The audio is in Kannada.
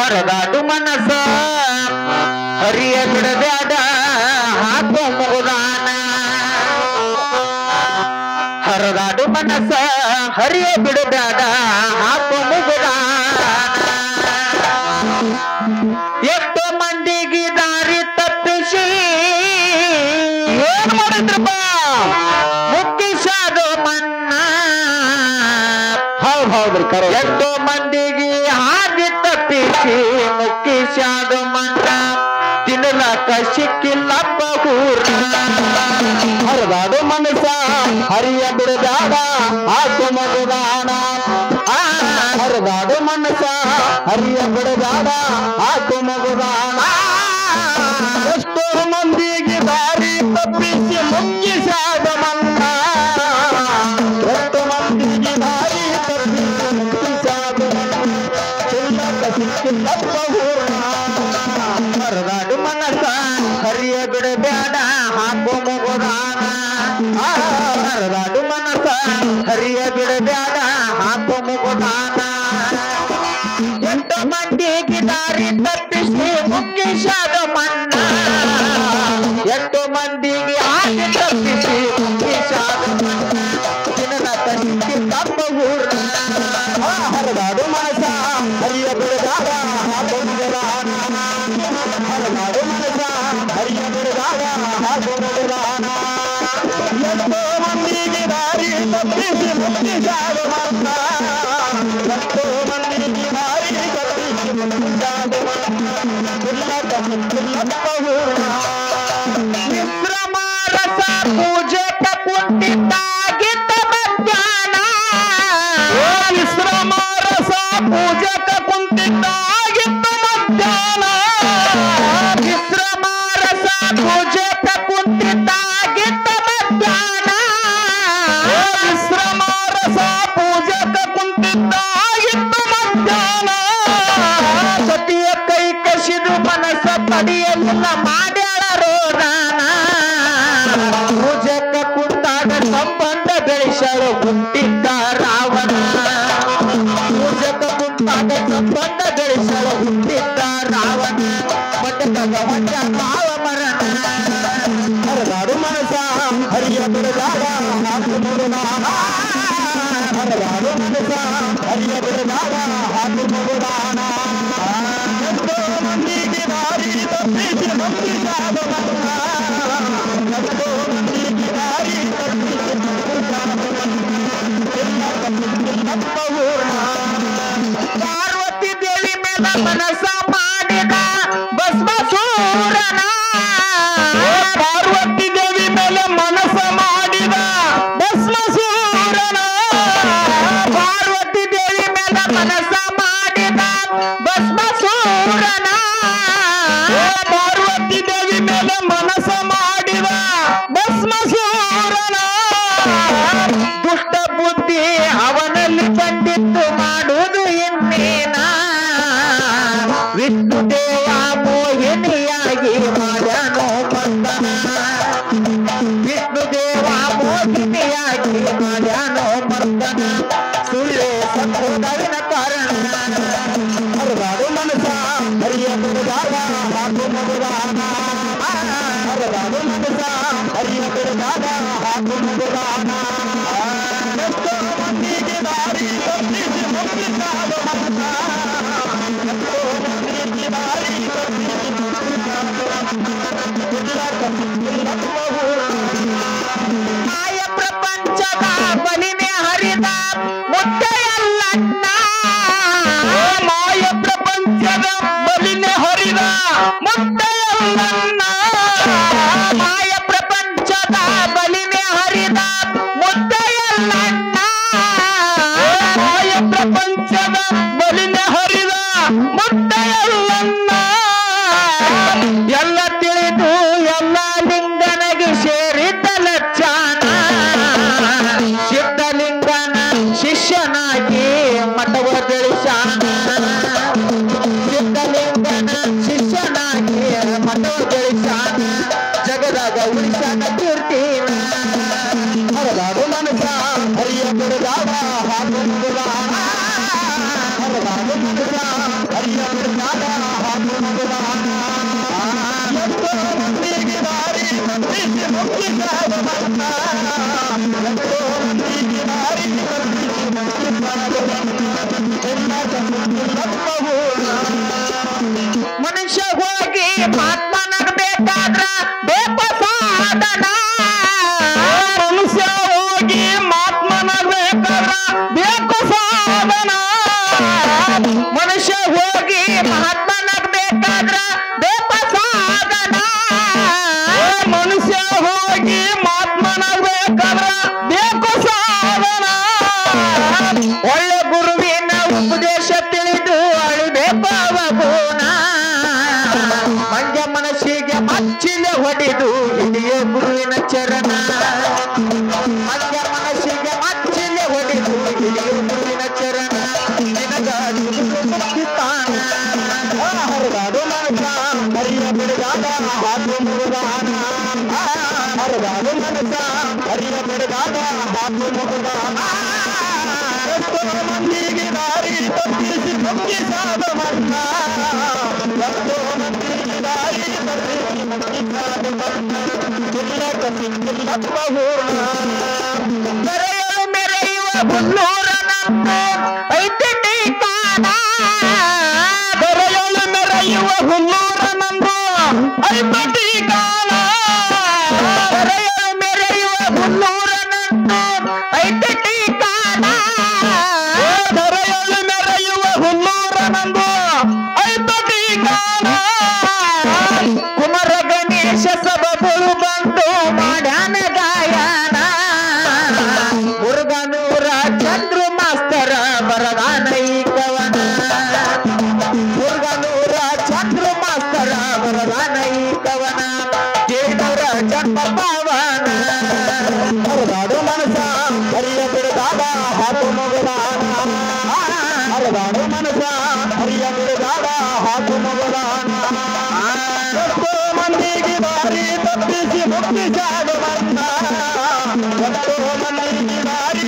ಹರದಾಡು ಮನಸ ಹರಿಯ ಬಿಡಬ್ಯಾಡ ಹಾಕೋ ಮುಗುದಾನ ಹರದಾಡು ಮನಸ ಹರಿಯ ಬಿಡಬ್ಯಾಡ ಹಾಕೋ ಮುಗುದಾನ ಎಷ್ಟೋ ಮಂದಿಗೆ ದಾರಿ ತಪ್ಪಿಸಿ ಏನ್ ಮಾಡಿದ್ರಪ್ಪ ಮುಕ್ತಿಸಾದು ಮನ್ನ ಹೌದ್ ಹೌದ್ರಿ ಕರೆ ಎಷ್ಟೋ ಮಂದಿಗೆ ಹಾದಿ ತಪ್ಪಿಸಿ ಮುಕ್ತಿಸಾದು ಮನ್ನ ತಿನ್ನಲಕ ಸಿಕ್ಕಿಲ್ಲಪ್ಪ ಹೂರ್ಣ ಹರಿದಾಡು ಮನಸ ಹರಿಯ ಬಿಡಬೇಡ ಹಾಕು ಮಗುದಾನ ಆ, ಹರಿದಾಡು ಮನಸ ಹರಿಯ ಬಿಡಬೇಡ ಹಾಕು ಮಗುದಾನ ಎಷ್ಟೋ ಮಂದಿಗೆ ದಾರಿ ತಪ್ಪಿಸಿ ಮುಗಿಸಾದ ಮನ್ನ ಎಷ್ಟೋ ಮಂದಿಗೆ ದಾರಿ ತಪ್ಪಿಸಿ ಮುಗಿಸಾದ ಮನ್ನ ಚಿಲ್ಲಕ ಸಿಕ್ಕಿಲ್ಲಪ್ಪ ಹೂರ್ಣ ಹರದಾಡು ಮನಸ ಹರಿಯ ಬಿಡಬೇಡ ಹಾಕೋ ಮುಗುದಾನ ಆ, ಹರದಾಡು ಮನಸ ಹರಿಯ ಬಿಡಬೇಡ ಹಾಕೋ ಮುಗುದಾನ ಎಂಟು ಮಂದಿಗೆ ದಾರಿ ತಪ್ಪಿಸಿ ಮುಗಿಸಾದ ಮನ್ನ ಎಂಟು ಮಂದಿಗೆ ಹಾದಿ ತಪ್ಪಿಸಿ ಮುಗಿಸಾದ ಮನ್ನ ದಿನದ ಕಸಿಕ್ಕಿ ತಪ್ಪ ಊರ್ಣ ಹರದಾಡು ಮನಸ ಹರಿಯ ಬಿಡದಾಗ ಹಾಕು ಮಗುದಾನ ಹರದಾಡು ಮನಸ ಹರಿಯ ಬಿಡದಾಗ ಹಾಕು ಮಗುದಾನ ಎಷ್ಟೋ ಮಂದಿಗೆ ದಾರಿ ತಪ್ಪಿಸಿ ಮುಕ್ತಿಸಾದ ಮನ್ನ ಎಷ್ಟೋ ಮಂದಿಗೆ ದಾರಿ ತಪ್ಪಿಸಿ ಮುಕ್ತಿಸಾದ ಮನ್ನ ಚಿಲ್ಲಕ ಚಿಲ್ಲಪ್ಪ ಹೂರ್ಣ ವಿಶ್ರಮ ರಸ ಪೂಜೆ ಕುಂಟಿದ್ದಾಗಿದ್ದ ಮಧ್ಯಾಹ್ನ ವಿಶ್ರಮ ರಸ ಪೂಜಕ ಕುಂತಿದ್ದಾಗಿದ್ದ ಮಧ್ಯಾಹ್ನ ವಿಶ್ರಮ ರಸ ಪೂಜೆ ಕುಂಟಿದ್ದಾಗಿದ್ದ ಮಧ್ಯಾಹ್ನ ವಿಶ್ರಮ ರಸ ಪೂಜಕ ಕುಂತಿದ್ದಾಗಿದ್ದ ಮಧ್ಯಾಹ್ನ ಸತಿಯ ಕೈ ಕಸಿದು ಮನಸ್ಸ ಪಡೆಯಲಿಲ್ಲ ಮಾಡ್ಯಾಳ ರೋದಾನ ಪೂಜಕ ಕುಂತಾಗ ಸಂಬಂಧ ಬೆಳೆಸಲು ಕುಂಟಿದ್ದ ರಾವಣ ಪೂಜಕ ಕುಂತಾಗ ಸಂಬಂಧ ಬೆಳೆಸಲು ಕುಂಟಿದ್ದ ರಾವಣ ಮಠದಾಗ ಹೊಂಟ ಮಾವ ಮರಣ ಹರದಾಡು ಮನಸ ಹರಿಯ ಬಿಡದಾಗ ಹಾಕು ಮಗುದಾನ ಹರದಾಡು ಮನಸ ಹರಿಯ ಬಿಡದಾಗ ಹಾಕು ಮಗುದಾನ ಎಷ್ಟೋ ಮಂದಿಗೆ ದಾರಿ ತಪ್ಪಿಸಿ ನಂಬಿಸಾದ ಮನ್ನ ಎಷ್ಟೋ ಮಂದಿಗೆ ದಾರಿ ತಪ್ಪಿಸಿ ನಂಬಿಸಾದ ಮನ್ನ ಪೂರ್ಣ ಪಾರ್ವತಿ ದೇವಿ ಮೇಲೆ ಮನಸ್ಸ ಮಾಡಿದ ಭಸ್ಮಸೂರನ ಪಾರ್ವತಿ ದೇವಿ ಮೇಲೆ ಮನಸ್ಸ ಮಾಡಿದ ಭಸ್ಮಸೂರನ ಪಾರ್ವತಿ ದೇವಿ ಮೇಲೆ ಮನಸ್ಸ ಮಾಡಿದ ಭಸ್ಮಸೂರನ ಪಾರ್ವತಿ ದೇವಿ ಮೇಲೆ ಮನಸ್ಸ ಮಾಡಿದ ಭಸ್ಮಸೂರನ ದುಷ್ಟ ಬುದ್ಧಿ ಅವನಲ್ಲಿ ಬಂದಿತ್ತು ಮಾಡುವುದು ಇನ್ನೇನ ವಿಷ್ಣು ದೇವ ಮೋಹಿನಿಯಾಗಿ ಮಾಡ್ಯಾನೋ ಬಂದನ ವಿಷ್ಣು ದೇವ ಮೋಹಿನಿಯಾಗಿ ಮಾಡ್ಯಾನೋ ಮರ್ದನ ಸುಳ್ಳೆ ಸಂಬೋಧವಿನ ಕಾರಣ ಹರದಾಡು ಮನಸ ಹರಿಯ ಬಿಡದಾಗ ಹಾಕು ಮಗುದಾನ ಹರದಾಡು ಮನಸ ಹರಿಯ ಬಿಡದಾಗ ಹಾಕು ಮಗುದಾನ ಎಷ್ಟೋ ಮಂದಿಗೆ ದಾರಿ ತಪ್ಪಿಸಿ ಮುಗಿಸಾದ ಮನ್ನ ಎಷ್ಟೋ ಮಂದಿಗೆ ದಾರಿ ತಪ್ಪಿಸಿ ಮಾಯ ಪ್ರಪಂಚದ ಬಲಿನೆ ಹರಿದ ಮುದ್ದೆಯಲ್ಲಣ್ಣ ಮಾಯ ಪ್ರಪಂಚದ ಬಲಿನೆ ಹರಿದ ಮುದ್ದೆಯಲ್ಲನ್ನ ಮಾಯ ಪ್ರಪಂಚದ ಬಲಿನೆ ಹರಿದ ಮುದ್ದೆಯಲ್ಲಣ್ಣ ಮಾಯ ಪ್ರಪಂಚದ ಬಲಿನೆ ಹರಿದ ಮುದ್ದೆಯಲ್ಲನ್ನ ಎಲ್ಲ ತಿಳಿದು ಎಲ್ಲ ಲಿಂಗನಗೆ ಸೇರಿದ್ದ ಲಕ್ಷಣ ಸಿದ್ಧಲಿಂಗನ ಶಿಷ್ಯನಾಗಿ ಮಠವ ಬೆಳೆಸಾನ ಸಿದ್ಧಲಿಂಗನ ಶಿಷ್ಯನಾಗಿ ಮಠವ ಬೆಳೆಸಾನ ಜಗದಾಗ ಉಳಿಸಾನ ಕೀರ್ತಿನ ಹರದಾಡು ಮನಸ ಹರಿಯ ಬಿಡದಾಗ ಹಾಕು ಮಗುದಾನ ಹರದಾಡು ಮನಸ ಹರಿಯ ಬಿಡದಾಗ ಸಾಗಮನ್ನ ಎಷ್ಟೋ ಮಂದಿಗೆ ದಾರಿ ತಪ್ಪಿಸಿ ಮುಕ್ತಿ ಸಾಗಮನ್ನ ಎಲ್ಲ ತಪ್ಪಿಲ್ಲಪ್ಪ ಹೂರ್ಣ ಮನುಷ್ಯ ಹೋಗಿ ಮಹಾತ್ಮನಾಗಬೇಕಾದ್ರ ಬೇಕು ಸಾಧನ ಮನುಷ್ಯ ಹೋಗಿ ಮಾತ್ಮನಾಗಬೇಕಾದ್ರ ಬೇಕು ಸಾಧನ ಮನುಷ್ಯ ಹೋಗಿ ಮಹಾತ್ಮನಾಗಬೇಕಾದ್ರ ಬೇಕು ಸಾಧನ ಮನುಷ್ಯ ಹೋಗಿ ಮಾತ್ಮನಾಗಬೇಕಾದ್ರ ಬೇಕು ಸಾಧನ ಒಳ್ಳೆ ಗುರುವಿನ ಉಪದೇಶ ತಿಳಿದು ಅಳಿಬೇಕು ಅವಗುಣ ಮಂಜ ಮನಸ್ಸಿಗೆ ಮಚ್ಚಿಲೆ ಹೊಡೆದು ಹಿಡಿಯೋ ಗುರುವಿನ ಚರಣ ಮಂಜ ಮನಸ್ಸಿಗೆ ಮಚ್ಚಿಲೆ ಹೊಡೆದು ಹಿಡಿಯೋ ಗುರುವಿನ ಚರಣ ನಿನಗಾಗಿ ಮುಕ್ತಿ ತಾಣ ಹರಿದಾಡು ಮನಸ ಹರಿಯ ಬಿಡದಾದ ಹಾಕು ಮುಗುದಾನ ಹರಿದಾಡು ಮನಸ ಹರಿಯ ಬಿಡದಾದ ಹಾಕು ಮುಗುದಾನ ಎಷ್ಟೋ ಮಂದಿಗೆ ದಾರಿ ತಪ್ಪಿಸಿ ಮುಕ್ತಿ ಸಾಧ ಮನ್ನ ಎಷ್ಟೋ ಮಂದಿಗೆ ದಾರಿ ತಪ್ಪಿಸಿ ಮುಕ್ತಿ ಸಾಧ ಮನ್ನ ಇಲ್ಲ ಕಸಿಲ್ಲಪ್ಪ ಹೂರ್ಣ ಮೆರೆಯಲು ಮೆರೆಯುವ ಹುಲ್ಲೂರ ನಮ್ಮ ಐತೆ ಕಾಣ ದೊರೆಯಲು ಮೆರೆಯುವ ಹುಲ್ಲೂರ ನಂದು ಐಪಟಿ ಕಾಲ ಮೆರೆಯಲು ಮೆರೆಯುವ ಹುಲ್ಲೂರ ನಮ್ಮ ಐತೆ ಕಾಣ ದೊರೆಯಲು ಮೆರೆಯುವ ಹುಲ್ಲೂರ ನಂದು ಐಪಟಿ ಕಾಲ ಕುಮಾರ ಗಣೇಶ ಸಭಗಳು ಬಂದು ಮಾಡ್ಯಾನ ಗಾಯನ ಮುರುಗನೂರ ಚಂದ್ರು ಮಾಸ್ತರ ಬರದಾನ ಈ ಕವನ ಮುರುಗನೂರ ಚಂದ್ರು ಮಾಸ್ತರ ಬರದಾನ ಈ ಕವನ ಕೇಳರ ಜನ್ಮ ಪಾವನ ಹರಿದಾಡು ಮನಸ ಹರಿಯ ಬಿಡದಾದ ಹಾಕು ಮಗುದಾನ ಹರಿದಾಡು ಮನಸ ಹರಿಯ ಬಿಡದಾದ ಹಾಕು ಮಗುದಾನ ಎಷ್ಟೋ ಮಂದಿಗೆ ದಾರಿ ತಪ್ಪಿಸಿ ಮುಕ್ತಿ ಜಾಗವನ್ನ ಎಷ್ಟೋ ಮಂದಿಗೆ ದಾರಿ